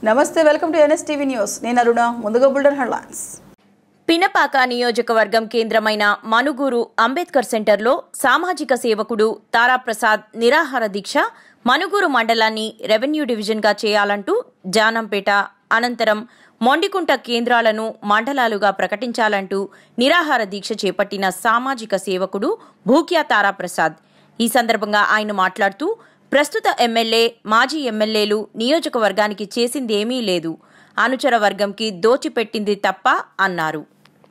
నమస్తే welcome to NSTV news నేను అరుణ ముందుగా బుల్డన్ హెడ్లైన్స్ పినపాక నియోజకవర్గం కేంద్రమైన మనుగూరు అంబేద్కర్ సెంటర్లో సామాజిక సేవకుడు తారాప్రసాద్ నిరాహార దీక్ష మనుగూరు మండలాన్ని రెవెన్యూ డివిజన్గా చేయాలంటూ జానంపేట అనంతరం మొండికుంట కేంద్రాలను మండలాలుగా ప్రకటించాలంటూ నిరాహార దీక్ష చేపట్టిన సామాజిక సేవకుడు భూక్యా తారాప్రసాద్ ఈ సందర్భంగా ఆయన మాట్లాడుతూ ప్రస్తుత ఎమ్మెల్యే మాజీ ఎమ్మెల్యేలు నియోజకవర్గానికి చేసిందేమీ లేదు అనుచర వర్గంకి దోచిపెట్టింది తప్ప అన్నారు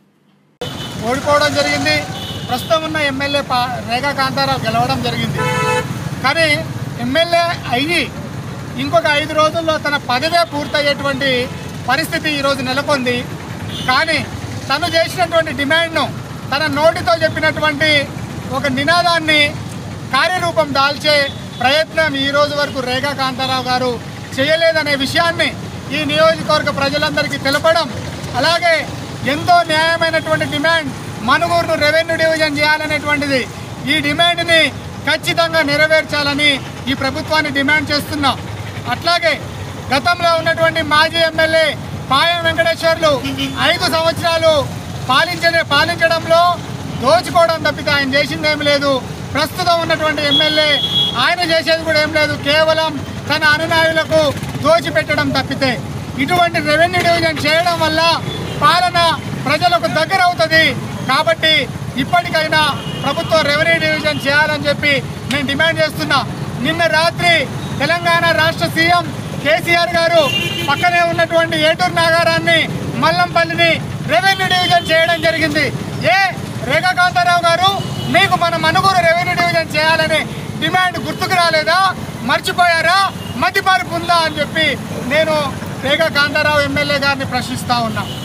ఓడిపోవడం జరిగింది ప్రస్తుతం ఉన్న ఎమ్మెల్యే పా రేఖా కాంతారావు గెలవడం జరిగింది కానీ ఎమ్మెల్యే అయ్యి ఇంకొక ఐదు రోజుల్లో తన పదవే పూర్తయ్యేటువంటి పరిస్థితి ఈరోజు నెలకొంది కానీ తను చేసినటువంటి డిమాండ్ను తన నోటితో చెప్పినటువంటి ఒక నినాదాన్ని కార్యరూపం దాల్చే ప్రయత్నం ఈ రోజు వరకు రేఖా కాంతారావు గారు చేయలేదనే విషయాన్ని ఈ నియోజకవర్గ ప్రజలందరికీ తెలపడం అలాగే ఎంతో న్యాయమైనటువంటి డిమాండ్ మనుగూరును రెవెన్యూ డివిజన్ చేయాలనేటువంటిది ఈ డిమాండ్ని ఖచ్చితంగా నెరవేర్చాలని ఈ ప్రభుత్వాన్ని డిమాండ్ చేస్తున్నాం అట్లాగే గతంలో ఉన్నటువంటి మాజీ ఎమ్మెల్యే పాయం వెంకటేశ్వర్లు ఐదు సంవత్సరాలు పాలించే పాలించడంలో దోచుకోవడం తప్పితే ఆయన చేసింది ఏం లేదు ప్రస్తుతం ఉన్నటువంటి ఎమ్మెల్యే ఆయన చేసేది కూడా ఏం లేదు కేవలం తన అనునాయులకు దోచిపెట్టడం తప్పితే ఇటువంటి రెవెన్యూ డివిజన్ చేయడం వల్ల పాలన ప్రజలకు దగ్గర అవుతుంది కాబట్టి ఇప్పటికైనా ప్రభుత్వం రెవెన్యూ డివిజన్ చేయాలని చెప్పి నేను డిమాండ్ చేస్తున్నా నిన్న రాత్రి తెలంగాణ రాష్ట్ర సీఎం కేసీఆర్ గారు పక్కనే ఉన్నటువంటి ఏటూరు నాగారాన్ని మల్లంపల్లిని రెవెన్యూ డివిజన్ చేయడం జరిగింది ఏ రేఖాకాంతారావు గారు మీకు మన మనుగూరు రెవెన్యూ డివిజన్ చేయాలనే డిమాండ్ గుర్తుకు రాలేదా మర్చిపోయారా మతి మార్పు ఉందా అని చెప్పి నేను రేఖా కాంతారావు ఎమ్మెల్యే గారిని ప్రశ్నిస్తా ఉన్నా